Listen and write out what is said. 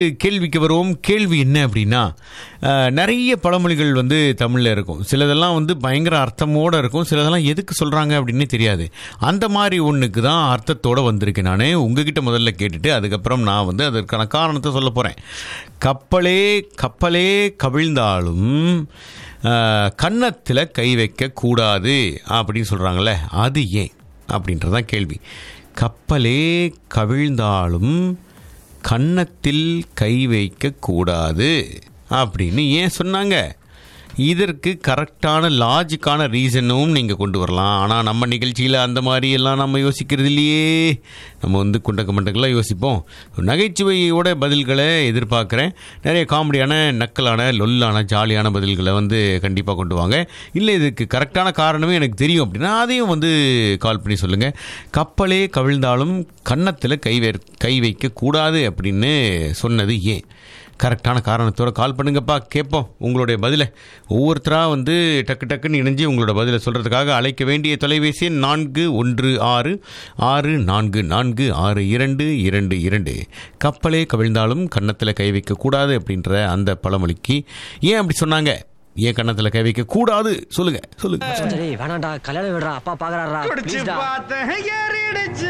கேள்விக்கு வருவோம் கேள்வி என்ன அப்படின்னா அஹ், நிறைய பழமொழிகள் வந்து தமிழில் இருக்கும் சிலதெல்லாம் வந்து பயங்கர அர்த்தமோடு இருக்கும் சிலதெல்லாம் எதுக்கு சொல்கிறாங்க அப்படின்னு தெரியாது அந்த மாதிரி ஒன்றுக்கு தான் அர்த்தத்தோடு வந்திருக்கேன் நான் உங்ககிட்ட முதல்ல கேட்டுட்டு அதுக்கப்புறம் நான் வந்து அதற்கான காரணத்தை சொல்ல போகிறேன் கப்பலே கப்பலே கவிழ்ந்தாலும் கன்னத்தில் கை வைக்க கூடாது அப்படின்னு சொல்கிறாங்களே அது ஏன் அப்படின்றதான் கேள்வி கப்பலே கவிழ்ந்தாலும் கன்னத்தில் கை வைக்க கூடாது அப்படின்னு ஏன் சொன்னாங்க இதற்கு கரெக்டான லாஜிக்கான ரீசனும் நீங்கள் கொண்டு வரலாம் ஆனால் நம்ம நிகழ்ச்சியில் அந்த மாதிரி எல்லாம் நம்ம யோசிக்கிறது இல்லையே நம்ம வந்து குண்டக்க மண்டக்கெல்லாம் யோசிப்போம் நகைச்சுவையோட பதில்களை எதிர்பார்க்குறேன் நிறைய காமெடியான நக்கலான லொல்லான ஜாலியான பதில்களை வந்து கண்டிப்பாக கொண்டு வாங்க இல்லை இதுக்கு கரெக்டான காரணமே எனக்கு தெரியும் அப்படின்னா அதையும் வந்து கால் பண்ணி சொல்லுங்கள் கப்பலே கவிழ்ந்தாலும் கன்னத்தில் கை வை கை வைக்க கூடாது அப்படின்னு சொன்னது ஏன் கரெக்டான காரணத்தோட கால் பண்ணுங்கப்பா கேட்போம் உங்களுடைய பதிலை ஒவ்வொருத்தராக வந்து டக்கு டக்குன்னு இணைஞ்சு உங்களோட பதிலை சொல்கிறதுக்காக அழைக்க வேண்டிய தொலைபேசி எண் நான்கு ஒன்று ஆறு ஆறு நான்கு நான்கு ஆறு இரண்டு இரண்டு இரண்டு கப்பலே கவிழ்ந்தாலும் கன்னத்தில் கை வைக்கக்கூடாது அப்படின்ற அந்த பழமொழிக்கு ஏன் அப்படி சொன்னாங்க ஏன் கன்னத்தில் கை வைக்க கூடாது சொல்லுங்க சொல்லுங்க சரி வேணாண்டா கல்யாணம் விடுறா அப்பா பாக்குறாரா குடிச்சு ப்ளீஸ்டா பார்த்தேன் ஏறிடுச்சு